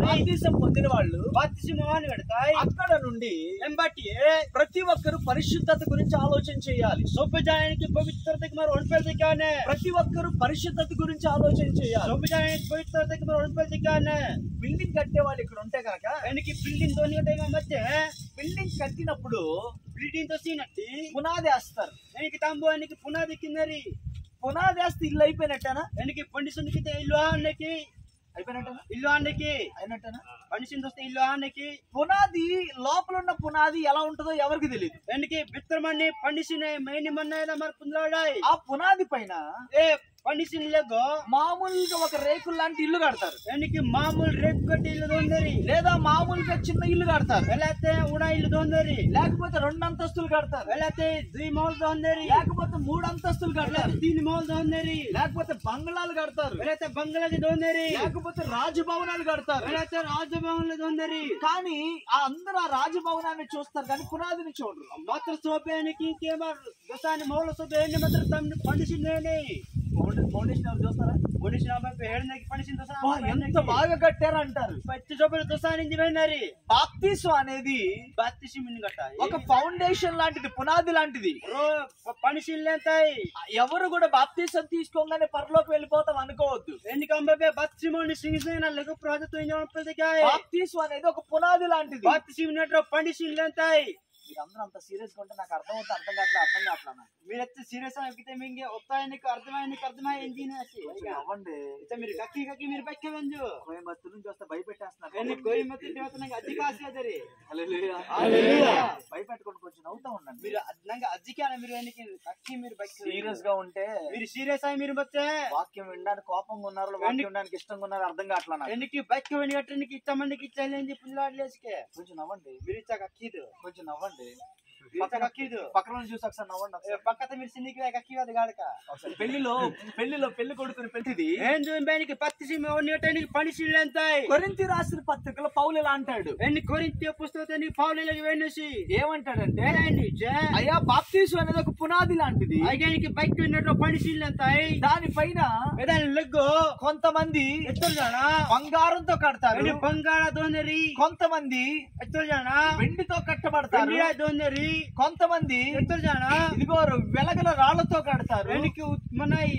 మరి బాప్తిసం పొందిన వాళ్ళు బాప్తిస్మని పెడతాయి అక్కడ నుండి ఎంబటి ప్రతి ఒక్కరు పరిశుద్ధత గురించి ఆలోచన చేయాలి సొబ్బు జాయనికి పవిత్రతకి మరి ఒడిపెడతానే ప్రతి ఒక్కరు పరిశుద్ధత గురించి ఆలోచన చేయాలి సొబ్బు జాయనికి పవిత్రతకి మరి ఒడిపెడతానే బిల్డింగ్ కట్టే వాళ్ళు ఇక్కడ ఉంటే కనుక వెనక్కి బిల్డింగ్ తోని టైం మధ్య బిల్డింగ్ కట్టినప్పుడు బిల్డింగ్ తో సీనట్టి పునాది వేస్తారు వెనక్కి తంబు వెనక్కి పునాది కిందరి పునాది వేస్తే ఇల్లు అయిపోయినట్టేనా వెనక్కి పండి సునికి ఇల్లు ఆన్నకి అయిపోయినట్టేనా ఇల్లు ఆన్నకి అయినట్టేనా పండి వస్తే ఇల్లు ఆన్నకి పునాది లోపల ఉన్న పునాది ఎలా ఉంటుందో ఎవరికి తెలియదు వెనక్కి బిత్తరమని పండిసిన మైని మన్న మరి పుంజలాడాయి ఆ పునాది పైన ఏ పండిసిన లెగ్గో మామూలుగా ఒక రేకులు లాంటి ఇల్లు కడతారు వెనక్కి మామూలు రేపు కట్టి ఇల్లు తోందరి లేదా మామూలుగా చిన్న ఇల్లు కడతారు వెళ్ళతే ఉడా ఇల్లు తోందరి లేకపోతే రెండు అంతస్తులు కడతారు వెళ్ళతే దుయి మౌలు తోందరి లేకపోతే మూడు అంతస్తులు కడతారు వెళ్ళతే తీన్ మౌలు తోందరి లేకపోతే బంగ్లాలు కడతారు వెళ్ళతే బంగ్లాకి తోందరి లేకపోతే రాజభవనాలు కడతారు వెళ్ళతే రాజభవన్లు తోందరి కానీ ఆ అందరూ ఆ రాజభవనాన్ని చూస్తారు కానీ పునాదిని చూడరు మాత్ర సోపేనికి ఇంకేమారు దశాన్ని మౌల సోపేని మాత్రం తమ్ముడు పండిసిందేని ఫౌండే- ఫౌండేషన్ ఎవరు చూస్తారా మనిషి ఏడునకి పండిసిన వా, ఎంత బాగా కట్టారు అంటారు పచ్చి చొప్పులు దశానికి పోయినారి బాప్తిసం అనేది బత్తిసి మిన్ని కట్టాయి ఒక ఫౌండేషన్ లాంటిది పునాది లాంటిది పనిషిల్లేంతాయి ఎవరు కూడా బాప్తిసం తీసుకోగానే పరలోకి వెళ్ళిపోతాం అనుకోవద్దు ఎన్నికంబే బత్తిసిమోని సింగిసిన లెగు ప్రాజెక్టు ఇంజనపదికాయ బాప్తిసం అనేది ఒక పునాది లాంటిది బత్తిసిమినట్టు పండిషిల్లేంతాయి మీరందరూ అంత సీరియస్ గా ఉంటే నాకు అర్థం అవుతుంది అర్థం కావట్లేదు అర్థం కావట్లేదు నాకు. మీరైతే సీరియస్ ఎక్కితే మింగే వస్తాయి నీకు అర్థమై నీకు అర్థమై ఇంజినేసి కొంచెం అవ్వండి అయితే మీరు కక్కి కక్కి మీరు బెక్క వెంజు కోయంబత్తూరు నుంచి వస్తే భయపెట్టేస్తున్నారు ఎన్ని కోయిమతి దేవతనంగా అజ్జి కాసి అదరి హల్లెలూయా. హల్లెలూయా. భయపెట్టుకొని కొంచెం నవ్వుతా ఉండండి మీరు అదనంగా అజ్జికాన మీరు ఎన్నికి కక్కి మీరు బెక్క సీరియస్ గా ఉంటే మీరు సీరియస్ అయి మీరు బచ్చే వాక్యం వినడానికి కోపంగా ఉన్నారు వాక్యం వినడానికి ఇష్టంగా ఉన్నారు అర్థం కావట్లేదు నాకు. ఎన్నికి బెక్క వెని కట్టనికి ఇచ్చమందికి ఇచ్చేయాలని పుల్లాడలేసుకే కొంచెం నవ్వండి మీరు ఇచ్చా కక్కిదు కొంచెం నవ్వండి మీరు ఇచ్చా కక్కిదు పక్కన నుంచి చూసి ఒకసారి నవ్వండి ఒకసారి. పక్కత మీరు సిన్నికి కక్కి అది గాడక ఒకసారి పెళ్లిలో పెళ్లిలో పెళ్లి కొడుకుని పెళ్లిది ఏం చూడడానికి పత్తి నీటానికి పనిషిల్ ఎంతాయి కొరింతి రాసిన పత్రికలో పౌలు ఇలా అంటాడు ఎన్ని కొరింత పుస్తకాన్ని పౌలకి వెన్నసి ఏమంటాడంటే ఏనాయనిచ్చే అయ్యా బాప్తీసు అనేది ఒక పునాది లాంటిది ఐగానికి బైక్ ఉన్నట్టు పనిషిల్ ఎంతాయి దానిపైన ఏదైనా లెగ్గు కొంతమంది ఎత్తులు జానా బంగారంతో కడతారు ఎన్ని బంగాళ దోందరి కొంతమంది ఎత్తులు జానా వెండితో కట్టబడతారు వెండిరా దోందరి కొంతమంది ఎత్తులు జానా ఇదిగో వెలగల రాళ్లతో కడతారు వెనికి మనయి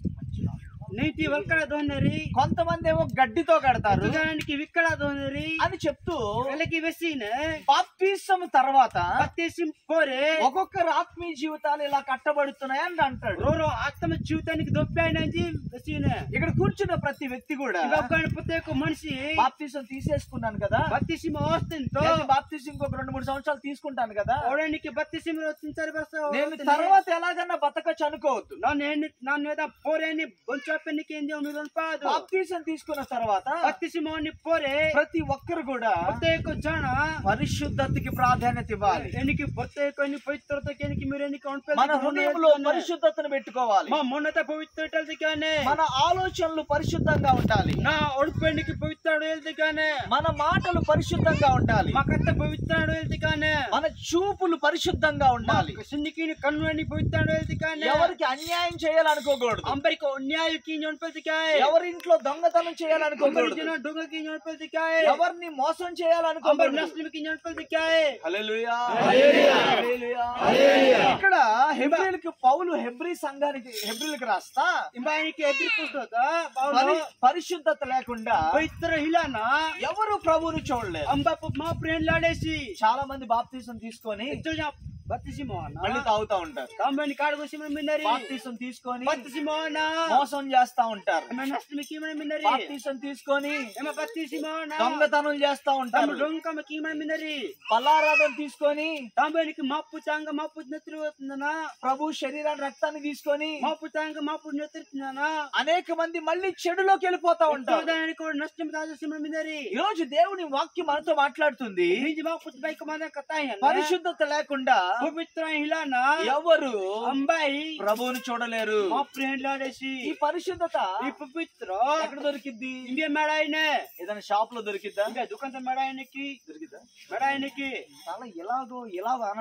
నీటి వల్కడ దోందరి కొంతమంది ఏమో గడ్డితో కడతారు ఎత్తుదానికి విక్కడ దోందరి అని చెప్తూ వెలకి వెసినే బాప్తీసం తర్వాత పత్తేసి పోరే ఒక్కొక్కరు ఆత్మీయ జీవితాలు ఇలా కట్టబడుతున్నాయని అంటాడు రోరో ఆత్మ జీవితానికి దొప్పాయనని వెసినే ఇక్కడ కూర్చున్న ప్రతి వ్యక్తి కూడా ఇవొక్కని ప్రత్యేక మనిషి బాప్తీసం తీసేసుకున్నాను కదా బత్తిసిమ వస్తుందో లేదా బాప్తీసం ఇంకొక రెండు మూడు సంవత్సరాలు తీసుకుంటాను కదా అవడానికి బత్తిసిమ వచ్చిన నేను తర్వాత ఎలాగన్నా బతకచ్చు అనుకోవద్దు నేను నా మీద పోరేని బొంచోపెనికి ఏం మీరు పాదు బాప్తీసం తీసుకున్న తర్వాత బత్తిసిమని పోరే ప్రతి ఒక్కరు కూడా ప్రత్యేక జన పరిశుద్ధతకి ప్రాధాన్యత ఇవ్వాలి ఎనికి ప్రత్యేక పవిత్రతకి ఎనికి మీరు ఎనికి మన హృదయంలో పరిశుద్ధతను పెట్టుకోవాలి మా మొన్నత పవిత్రతగానే మన ఆలోచనలు పరిశుద్ధంగా ఉండాలి నా ఒడుపెనికి పవిత్రాడు వెళ్తేగానే మన మాటలు పరిశుద్ధంగా ఉండాలి మా కత్త పవిత్రాడు వెళ్తేగానే మన చూపులు పరిశుద్ధంగా ఉండాలి సిన్నికి కన్ను అని పవిత్రాడు వెళ్తేగానే ఎవరికి అన్యాయం చేయాలనుకోకూడదు అంబరికి న్యాయకి నొడిపెదికాయ ఎవరింట్లో దొంగతనం చేయాలనుకోకూడదు అంబరికి డొంగకి నొడిపెదికాయ ఎవరిని మోసం అంబర్ చేయాలనుకోకూడదు నస్లిమికి నొడిపెదికాయ హల్లెలూయా. హల్లెలూయా. ఇక్కడ హెబ్రిల్కి పౌలు హెబ్రి సంఘానికి హెబ్రిల్కి రాస్తా ఇంబాయనికి ఎదురు పుస్తక పరి- పరిశుద్ధత లేకుండా పవిత్ర హిలాన ఎవరు ప్రభువుని చూడలేదు అంబ మా ప్రేమ్ లాడేసి చాలా మంది బాప్తీసం తీసుకొని బత్తిసి మోహన మళ్ళీ తాగుతా ఉంటారు కంబని కాడుకోసి మనం మిన్నరి బాప్తీసం తీసుకొని బత్తిసి మోహన మోసం చేస్తా ఉంటారు ఏమ నస్లిమికి మనం మిన్నరి బాప్తీసం తీసుకొని ఏమ బత్తిసి మోహన దొంగతనం చేస్తా తమ ఉంటారు డొంకమకి మనం మిన్నరి బలారాధన తీసుకొని తాంబనికి మాపు చాంగ మాపు నెత్తురు అవుతుందనా ప్రభు శరీరాన్ని రక్తాన్ని తీసుకొని మాపు చాంగ మాపు నెత్తురుతుందనా అనేక మంది మళ్ళీ చెడులోకి వెళ్ళిపోతా ఉంటారు చూడడానికి కూడా నష్టం రాజసి మనం మిన్నరి ఈ రోజు దేవుని వాక్యం మనతో మాట్లాడుతుంది నిజ మాపు బైక్ మన కథాయ పరిశుద్ధత లేకుండా పవిత్ర హిలాన ఎవరు అంబాయి ప్రభువుని చూడలేరు మా ప్రేమ్ లాడేసి ఈ పరిశుద్ధత ఈ పవిత్ర ఎక్కడ దొరికిద్ది ఇండియా మేడాయనే ఏదైనా షాప్ లో దొరికిద్దా ఇంకా దుకాణం మేడాయనికి దొరికిద్దా మేడాయనికి చాలా ఎలాగో ఇలా అనండి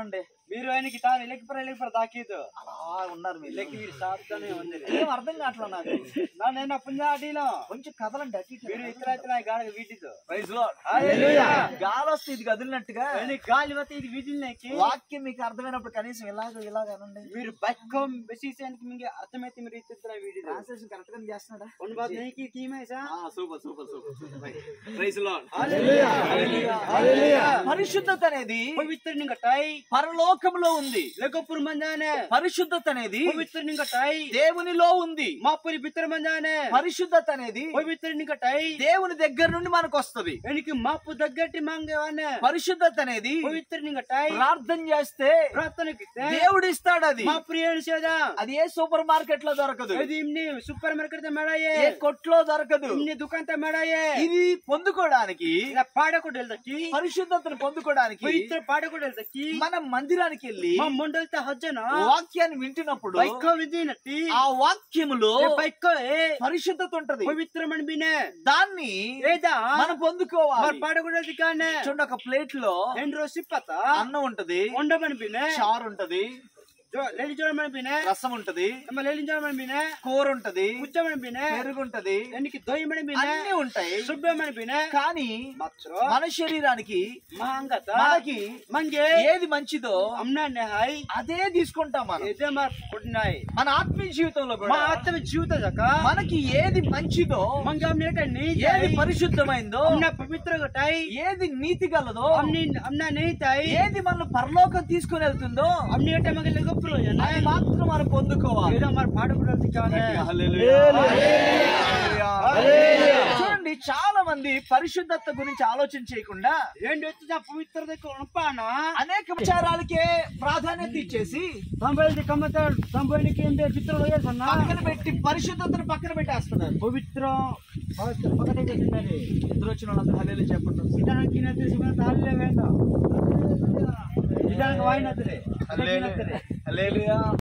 మీరు ఆయనకి తాను ఎలక్కి ఎలక్కి దాకీదు అలా ఉన్నారు మీరు ఎలక్కి మీరు సాపుతానే ఉంది ఏం అర్థం కావట్లేదు నాకు ನಾನು ಪುಂಜಾಟಿನೋ కొంచెం కదలండి అటు ఇటు. మీరు ఇతర ఇతర గాడికి వీటితో Praise Lord. గాలి వస్తే ఇది కదిలినట్టుగా గాలి వస్తే ఇది వీటిల్లోకి వాక్యం మీకు అర్థమైనప్పుడు కనీసం ఇలాగ ఇలాగ అనండి మీరు బైకం బెసీసానికి మీకు అర్థమైతే మీరు ఇతర వీటితో ట్రాన్స్లేషన్ కరెక్ట్ గా చేస్తున్నాడా ఉన్ బాత్ नहीं की की मैं ऐसा super super super praise lord hallelujah hallelujah పరిశుద్ధత అనేది पवित्र निकटाई పరలోకంలో ఉంది लकोपुर मंजाने పరిశుద్ధత అనేది पवित्र निकटाई దేవునిలో ఉంది मापुरी भीतर मंजाने పరిశుద్ధత అనేది पवित्र निकटाई దేవుని దగ్గర నుండి మనకు వస్తది यानी మాపు దగ్గట్టి మంగేవానే పరిశుద్ధత అనేది పవిత్ర నింగటాయి ప్రార్థన చేస్తే ప్రార్థన కిస్తే దేవుడు ఇస్తాడు అది మా ప్రియుడు చేదా అది ఏ సూపర్ మార్కెట్ లో దొరకదు ఇది ఇమ్ని సూపర్ మార్కెట్ మేడాయే ఏ కొట్లో దొరకదు ఇమ్ని దుకాన్ తో మేడాయే ఇది పొందుకోవడానికి ఇలా పాడకుండా వెళ్తకి పరిశుద్ధతను పొందుకోవడానికి పవిత్ర పాడకుండా వెళ్తకి మనం మందిరానికి వెళ్ళి మా మొండలతో హజ్జన వాక్యాన్ని వింటున్నప్పుడు బైక్ విధినట్టి ఆ వాక్యములో బైక్ పరిశుద్ధత ఉంటది పవిత్రమని బినే దాన్ని ఏదా మనం పొందుకోవాలి మరి పాడకుండా దిగానే చూడండి ఒక ప్లేట్ లో రెండు రోజు సిప్పత అన్నం ఉంటది ఉండమని బినే చారు ఉంటది లేని చూడమని బినే రసం ఉంటది ನಮ್ಮ లేని చూడమని బినే కూర ఉంటది కూర్చోమని బినే పెరుగు ఉంటది ఎన్నికి దొయ్యమని బినే అన్ని ఉంటాయి శుభ్రమని బినే కానీ మాత్ర మన శరీరానికి మహంగత మనకి మంగే ఏది మంచిదో అమ్నాన్ని హాయ్ అదే తీసుకుంటాం మనం ఇదే మా కొట్టినాయి మన ఆత్మీయ జీవితంలో మా కూడా ఆత్మ జీవిత జక మనకి ఏది మంచిదో మంగ అమ్నేటన్ని ఏది పరిశుద్ధమైందో అమ్న పవిత్ర గటాయి ఏది నీతి గలదో అమ్ని అమ్న నీతాయి ఏది మన పరలోకం తీసుకుని వెళ్తుందో అమ్నేట మగ లెగప్పుడు అది మాత్రం మనం పొందుకోవాలి ఏదో మరి పాడకూడదు దిగానే చూడండి చాలా మంది పరిశుద్ధత గురించి ఆలోచన చేయకుండా ఏంటి వచ్చి నా పవిత్రత ఉణపానా అనేక విచారాలకే ప్రాధాన్యత ఇచ్చేసి సంబైది కమ్మత సంబైనికి ఏంటి చిత్రం వేసన్నా పక్కన పెట్టి పరిశుద్ధతను పక్కన పెట్టేస్తున్నారు పవిత్ర పక్కన తిన్నది ఇద్దరు వచ్చిన వాళ్ళందరూ హలేలు చెప్పండి నిదానికి తినది సుగంధ తాళ్ళే వేంద నిదానికి వాయినద్దులే హల్లెలూయా. హల్లెలూయా